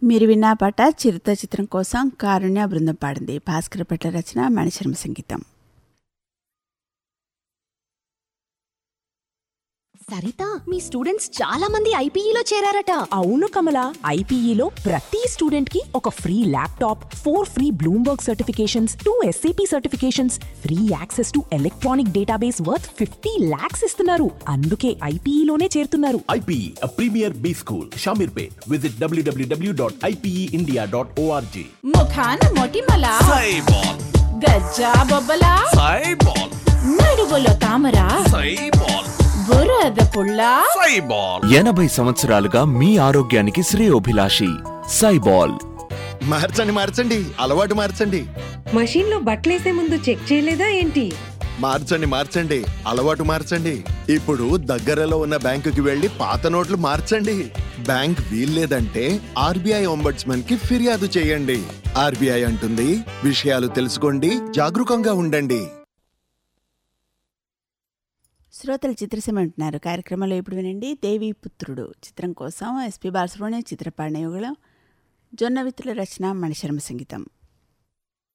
మీరు విన్న పాట చిరుత చిత్రం కోసం కారుణ్య బృందం పాడింది భాస్కర్ పట్ల రచన మణిశర్మ సంగీతం సరిత మీ స్టూడెంట్స్ చాలా మంది ఐపీఈలో చేరారట అవును కమల ఐపీఈలో ప్రతి స్టూడెంట్ కి ఒక free laptop four free Bloomberg certifications two SAP certifications free access to electronic database worth fifty lakhs ఇస్తున్నారు అందుకే ఐపీఈలోనే చేరుతున్నారు IPE, a premier B school, Shamirpet. Visit www.ipeindia.org. ముఖాన మొటిమల Cyborg, గజ్జా బొబ్బల Cyborg, నడువులో తామర Cyborg, బురద పుల్ల Cyborg. ఎనభై సంవత్సరాలుగా మీ ఆరోగ్యానికి శ్రేయోభిలాషి సైబాల్ మార్చండి మార్చండి అలవాటు మార్చండి మషీన్ లో బట్టలేసే ముందు చెక్ చేయలేదా ఏంటి మార్చండి మార్చండి అలవాటు మార్చండి ఇప్పుడు దగ్గరలో ఉన్న బ్యాంకుకి వెళ్లి పాత నోట్లు మార్చండి బ్యాంక్ వీల్లేదంటే ఆర్బీఐ ఒంబడ్స్మన్ కి ఫిర్యాదు చేయండి ఆర్బీఐ అంటుంది విషయాలు తెలుసుకోండి జాగరూకంగా ఉండండి శ్రోతలు చిత్రసీమ ఉంటున్నారు కార్యక్రమంలో ఇప్పుడు వినండి దేవి పుత్రుడు చిత్రం కోసం ఎస్పి బాలసుబ్రహ్మణ్యం చిత్రపాడిన యుగళం జొన్న విత్తుల రచన మణిశర్మ సంగీతం